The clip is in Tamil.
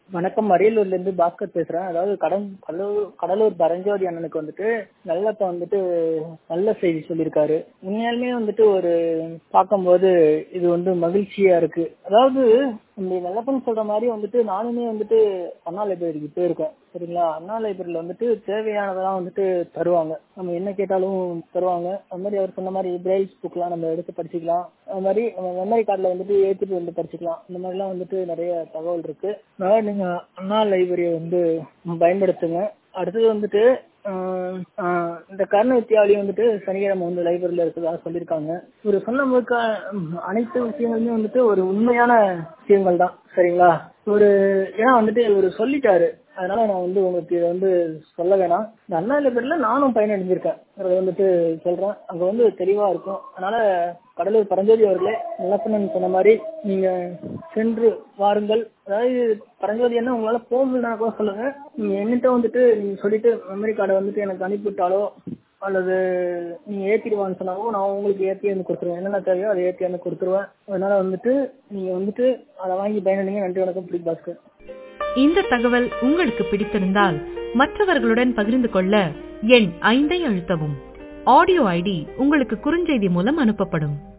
வணக்கம் அரியலூர்ல இருந்து பாஸ்கர் பேசுறேன் அதாவது கடன் கடலூர் கடலூர் பரஞ்சோதி அண்ணனுக்கு வந்துட்டு நல்லப்ப வந்துட்டு நல்ல செய்தி சொல்லியிருக்காரு உண்மையாலுமே வந்துட்டு ஒரு பார்க்கும்போது இது வந்து மகிழ்ச்சியா இருக்கு அதாவது இந்த நல்லப்பன் சொல்ற மாதிரி வந்துட்டு நானுமே வந்துட்டு அண்ணா லைப்ரரிக்கு போயிருக்கேன் சரிங்களா அண்ணா லைப்ரரியில வந்துட்டு தேவையானதெல்லாம் வந்துட்டு தருவாங்க நம்ம என்ன கேட்டாலும் தருவாங்க அது மாதிரி அவர் சொன்ன மாதிரி பிரைல்ஸ் புக்லாம் நம்ம எடுத்து படிச்சுக்கலாம் அது மாதிரி நம்ம மெமரி கார்டில் வந்துட்டு ஏற்றிட்டு வந்து படிச்சுக்கலாம் இந்த மாதிரிலாம் வந்துட்டு நிறைய தகவல் இருக்கு அதனால நீங்க அண்ணா லைப்ரரியை வந்து பயன்படுத்துங்க அடுத்தது வந்துட்டு ஆஹ் ஆஹ் இந்த கர்ண வித்தியாவளி வந்துட்டு சனிக்கிழமை வந்து லைப்ரரியில இருக்கிறதா சொல்லியிருக்காங்க ஒரு சொன்ன முழுக்க அனைத்து விஷயங்களுமே வந்துட்டு ஒரு உண்மையான விஷயங்கள் தான் சரிங்களா ஒரு ஏன்னா வந்துட்டு ஒரு சொல்லிட்டாரு அதனால நான் வந்து உங்களுக்கு இதை வந்து சொல்ல வேணாம் இந்த அண்ணா லைப்ரரியில நானும் பயனடைஞ்சிருக்கேன் அதை வந்துட்டு சொல்றேன் அங்க வந்து தெளிவா இருக்கும் அதனால கடலூர் பரஞ்சோதி அவர்களே நல்லப்பண்ணன் சொன்ன மாதிரி நீங்க சென்று வாருங்கள் அதாவது பரஞ்சோதி என்ன உங்களால போக முடியலனா கூட சொல்லுங்க நீங்க என்கிட்ட வந்துட்டு நீங்க சொல்லிட்டு மெமரி கார்டை வந்துட்டு எனக்கு அனுப்பிவிட்டாலோ அல்லது நீங்க ஏத்திடுவான்னு சொன்னாலும் நான் உங்களுக்கு ஏற்றி வந்து கொடுத்துருவேன் என்னென்ன தேவையோ அதை ஏற்றி வந்து கொடுத்துருவேன் அதனால வந்துட்டு நீங்க வந்துட்டு அதை வாங்கி பயனடைங்க நன்றி வணக்கம் பிடிக் பாஸ்கர் இந்த தகவல் உங்களுக்கு பிடித்திருந்தால் மற்றவர்களுடன் பகிர்ந்து கொள்ள எண் ஐந்தை அழுத்தவும் ஆடியோ ஐடி உங்களுக்கு குறுஞ்செய்தி மூலம் அனுப்பப்படும்